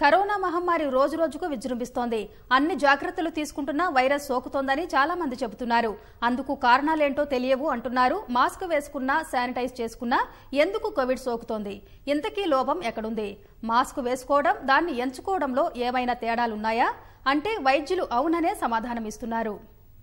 Corona మహమ్మారి రోజు రోజుకు విజృంభిస్తోంది అన్ని జాగ్రత్తలు తీసుకుంటున్నా వైరస్ సోకుతోందని చాలా మంది చెబుతున్నారు అందుకు కారణాలేంటో తెలియవు అంటున్నారు మాస్క్ వేసుకున్నా శానిటైజ్ చేసుకున్నా ఎందుకు కోవిడ్ సోకుతోంది ఇంతకీ లోపం ఎక్కడుంది మాస్క్ వేసుకోవడం దాన్ని ఎంచుకోవడంలో ఏమైనా తేడాలున్నాయా అంటే వైద్యులు అవుననే సమాధానమిస్తున్నారు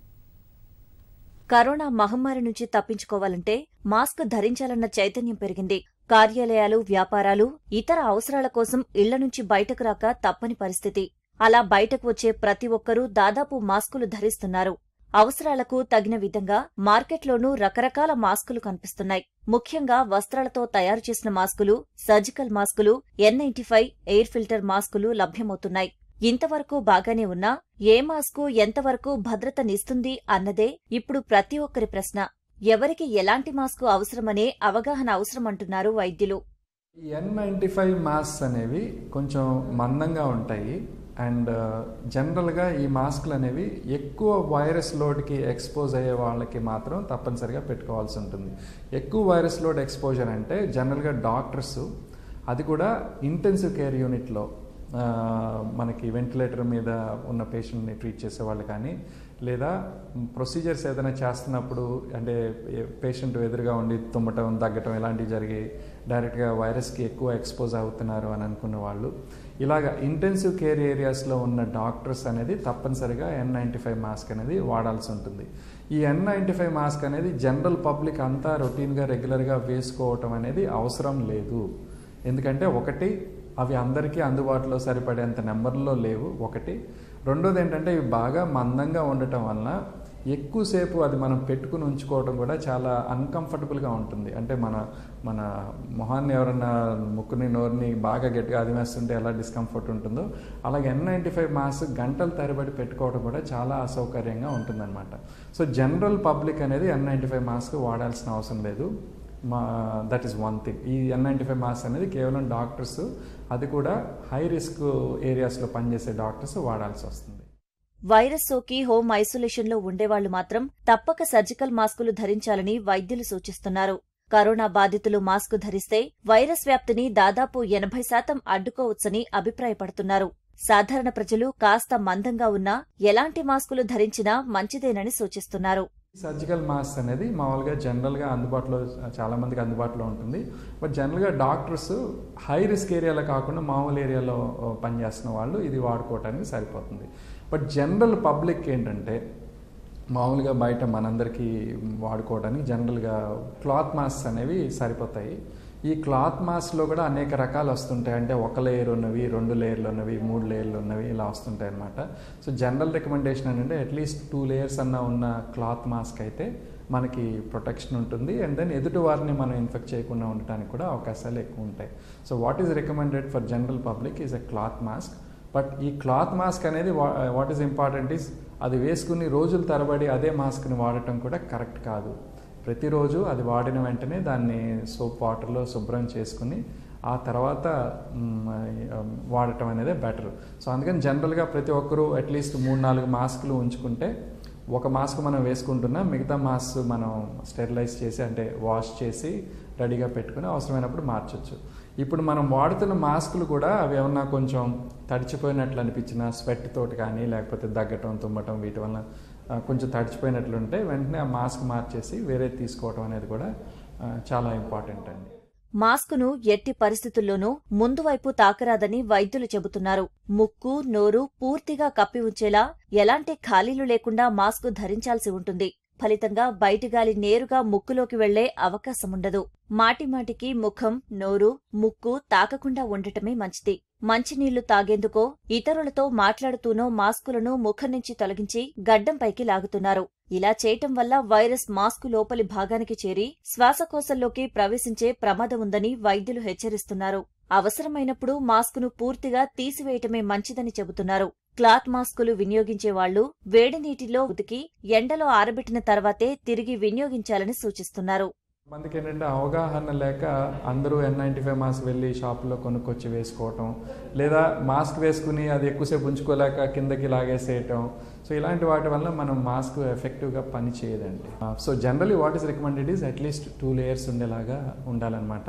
కరోనా మహమ్మారి నుంచి తప్పించుకోవాలంటే మాస్క్ ధరించాలన్న చైతన్యం పెరిగింది కార్యాలయాలు వ్యాపారాలు ఇతర అవసరాల కోసం ఇళ్ల నుంచి బయటకు రాక తప్పని పరిస్థితి అలా బయటకు వచ్చే ప్రతి ఒక్కరూ దాదాపు మాస్కులు ధరిస్తున్నారు అవసరాలకు తగిన విధంగా మార్కెట్లోనూ రకరకాల మాస్కులు కనిపిస్తున్నాయి ముఖ్యంగా వస్త్రాలతో తయారు చేసిన మాస్కులు సర్జికల్ మాస్కులు N ninety five air filter మాస్కులు లభ్యమవుతున్నాయి ఇంతవరకు బాగానే ఉన్నా ఏ మాస్కు ఎంతవరకు భద్రతనిస్తుంది అన్నదే ఇప్పుడు ప్రతి ఒక్కరి ప్రశ్న ఎవరికి ఎలాంటి మాస్కు అవసరమనే అవగాహన అవసరమంటున్నారు వైద్యులు ఈ ఎన్ నైంటీ ఫైవ్ మాస్క్ అనేవి కొంచెం మందంగా ఉంటాయి అండ్ జనరల్గా ఈ మాస్క్లు అనేవి ఎక్కువ వైరస్ లోడ్కి ఎక్స్పోజ్ అయ్యే వాళ్ళకి మాత్రం తప్పనిసరిగా పెట్టుకోవాల్సి ఉంటుంది ఎక్కువ వైరస్ లోడ్ ఎక్స్పోజర్ అంటే జనరల్గా డాక్టర్స్ అది కూడా ఇంటెన్సివ్ కేర్ యూనిట్లో ఆ, మనకి వెంటిలేటర్ మీద ఉన్న పేషెంట్ని ట్రీట్ చేసే వాళ్ళు కానీ లేదా ప్రొసీజర్స్ ఏదైనా చేస్తున్నప్పుడు అంటే పేషెంట్ ఎదురుగా ఉండి తుమ్మటం దగ్గటం ఇలాంటివి జరిగి డైరెక్ట్గా వైరస్కి ఎక్కువ ఎక్స్పోజ్ అవుతున్నారు అని అనుకున్న వాళ్ళు ఇలాగ ఇంటెన్సివ్ కేర్ ఏరియాస్లో ఉన్న డాక్టర్స్ అనేది తప్పనిసరిగా ఎన్ నైంటీ ఫైవ్ మాస్క్ అనేది వాడాల్సి ఉంటుంది ఈ ఎన్ నైంటీ ఫైవ్ మాస్క్ అనేది జనరల్ పబ్లిక్ అంతా రొటీన్గా రెగ్యులర్గా వేసుకోవటం అనేది అవసరం లేదు ఎందుకంటే ఒకటి అవి అందరికీ అందుబాటులో సరిపడేంత నెంబర్లో లేవు ఒకటి రెండోది ఏంటంటే ఇవి బాగా మందంగా ఉండటం వలన ఎక్కువసేపు అది మనం పెట్టుకుని ఉంచుకోవడం కూడా చాలా అన్కంఫర్టబుల్గా ఉంటుంది అంటే మన మన మొహాన్ని ఎవరన్నా ముక్కుని నోరుని బాగా గట్టిగా అదిమేస్తుంటే ఎలా డిస్కంఫర్ట్ ఉంటుందో అలాగే ఎన్ నైంటీ ఫైవ్ మాస్క్ గంటలు తరబడి పెట్టుకోవడం కూడా చాలా అసౌకర్యంగా ఉంటుందన్నమాట సో జనరల్ పబ్లిక్ అనేది ఎన్ నైంటీ ఫైవ్ మాస్క్ వాడాల్సిన అవసరం లేదు మా దట్ ఈస్ వన్ థింగ్ ఈ ఎన్ నైంటీ ఫైవ్ మాస్క్ అనేది కేవలం డాక్టర్స్ అది కూడా హై రిస్క్ ఏరియాస్లో పనిచేసే డాక్టర్స్ వాడాల్సి వస్తుంది వైరస్ సోకి హోం ఐసోలేషన్లో ఉండేవాళ్లు మాత్రం తప్పక సర్జికల్ మాస్కులు ధరించాలని వైద్యులు సూచిస్తున్నారు కరోనా బాధితులు మాస్కు ధరిస్తే వైరస్ వ్యాప్తిని దాదాపు ఎనభై శాతం అడ్డుకోవచ్చని అభిప్రాయపడుతున్నారు సాధారణ ప్రజలు కాస్త మందంగా ఉన్నా ఎలాంటి మాస్కులు ధరించినా మంచిదేనని సూచిస్తున్నారు సర్జికల్ మాస్క్ అనేది మామూలుగా జనరల్గా అందుబాటులో చాలా మందికి అందుబాటులో ఉంటుంది బట్ జనరల్గా డాక్టర్స్ హై రిస్క్ ఏరియాలో కాకుండా మామూలు ఏరియాలో పనిచేస్తున్న వాళ్ళు ఇది వాడుకోవటానికి సరిపోతుంది బట్ జనరల్ పబ్లిక్ ఏంటంటే మామూలుగా బయట మనందరికీ వాడుకోవడానికి జనరల్గా క్లాత్ మాస్క్ అనేవి సరిపోతాయి ఈ క్లాత్ మాస్క్లో కూడా అనేక రకాలు వస్తుంటాయి అంటే ఒక లేయర్ ఉన్నవి రెండు లేయర్లు ఉన్నవి మూడు లేయర్లు ఉన్నవి ఇలా వస్తుంటాయి అనమాట సో జనరల్ రికమెండేషన్ ఏంటంటే అట్లీస్ట్ టూ లేయర్స్ అన్న ఉన్న క్లాత్ మాస్క్ అయితే మనకి ప్రొటెక్షన్ ఉంటుంది అండ్ దెన్ ఎదుటి వారిని మనం ఇన్ఫెక్ట్ చేయకుండా ఉండటానికి కూడా అవకాశాలు ఎక్కువ ఉంటాయి so what is recommended for general public is a cloth mask but ఈ క్లాత్ మాస్క్ అనేది వాట్ ఈస్ ఇంపార్టెంట్ ఈస్ అది వేసుకుని రోజుల తరబడి అదే మాస్క్ని వాడటం కూడా కరెక్ట్ కాదు ప్రతిరోజు అది వాడిన వెంటనే దాన్ని సోప్ వాటర్లో శుభ్రం చేసుకుని ఆ తర్వాత మ్, వాడటం అనేది బెటర్ సో అందుకని జనరల్గా ప్రతి ఒక్కరూ అట్లీస్ట్ మూడు నాలుగు మాస్కులు ఉంచుకుంటే ఒక మాస్క్ మనం వేసుకుంటున్నా మిగతా మాస్క్ మనం స్టెరిలైజ్ చేసి అంటే వాష్ చేసి రెడీగా పెట్టుకుని అవసరమైనప్పుడు మార్చొచ్చు ఇప్పుడు మనం వాడుతున్న మాస్కులు కూడా అవి ఏమన్నా కొంచెం తడిచిపోయినట్లు అనిపించిన స్వెట్ తోటి కానీ లేకపోతే దగ్గటం తుమ్మటం వీటి వల్ల ఆ, కొంచెం తడిచిపోయినట్లుంటే వెంటనే ఆ మాస్క్ మార్చేసి వేరే తీసుకోవడం అనేది కూడా ఆ, చాలా ఇంపార్టెంట్ అండి మాస్కును ఎట్టి పరిస్థితుల్లోనూ ముందు వైపు తాకరాదని వైద్యులు చెబుతున్నారు ముక్కు నోరు పూర్తిగా కప్పి ఉంచేలా ఎలాంటి ఖాళీలు లేకుండా మాస్కు ధరించాల్సి ఉంటుంది ఫలితంగా బయటి గాలి నేరుగా ముక్కులోకి వెళ్లే అవకాశముండదు మాటిమాటికి ముఖం నోరు ముక్కు తాకకుండా ఉండటమే మంచిది మంచినీళ్లు తాగేందుకో ఇతరులతో మాట్లాడుతూనో మాస్కులను ముఖం నుంచి తొలగించి గడ్డంపైకి లాగుతున్నారు ఇలా చేయటం వల్ల వైరస్ మాస్కు లోపలి భాగానికి చేరి శ్వాసకోశంలోకి ప్రవేశించే ప్రమాదం ఉందని వైద్యులు హెచ్చరిస్తున్నారు అవసరమైనప్పుడు మాస్కును పూర్తిగా తీసివేయటమే మంచిదని చెబుతున్నారు క్లాత్ మాస్కులు వినియోగించే వాళ్లు వేడి నీటిలో ఉతికి ఎండలో ఆరబెట్టిన తర్వాతే తిరిగి వినియోగించాలని సూచిస్తున్నారు మందికి ఏంటంటే అవగాహన లేక అందరూ ఎన్ నైంటీ ఫైవ్ మాస్క్ వెళ్ళి షాపులో కొనుక్కొచ్చి వేసుకోవటం లేదా మాస్క్ వేసుకుని అది ఎక్కువసేపు ఉంచుకోలేక కిందకి లాగేసేయటం సో ఇలాంటి వాటి వల్ల మనం మాస్క్ ఎఫెక్టివ్గా పని చేయదండి so generally what is recommended is at least two layers ఉండేలాగా ఉండాలన్నమాట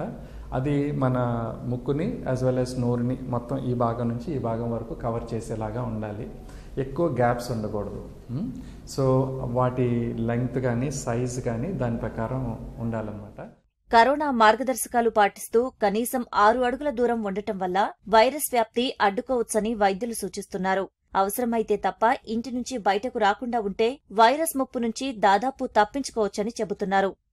అది మన ముక్కుని యాజ్ వెల్ యాజ్ నోరుని మొత్తం ఈ భాగం నుంచి ఈ భాగం వరకు కవర్ చేసేలాగా ఉండాలి ఎక్కువ గ్యాప్స్ ఉండకూడదు మ్? సో వాటి లెంగ్త్ కానీ సైజ్ కానీ దాని ప్రకారం ఉండాలన్నమాట కరోనా మార్గదర్శకాలు పాటిస్తూ కనీసం ఆరు అడుగుల దూరం ఉండటం వల్ల వైరస్ వ్యాప్తి అడ్డుకోవచ్చని వైద్యులు సూచిస్తున్నారు అవసరమైతే తప్ప ఇంటి నుంచి బయటకు రాకుండా ఉంటే వైరస్ ముప్పు నుంచి దాదాపు తప్పించుకోవచ్చని చెబుతున్నారు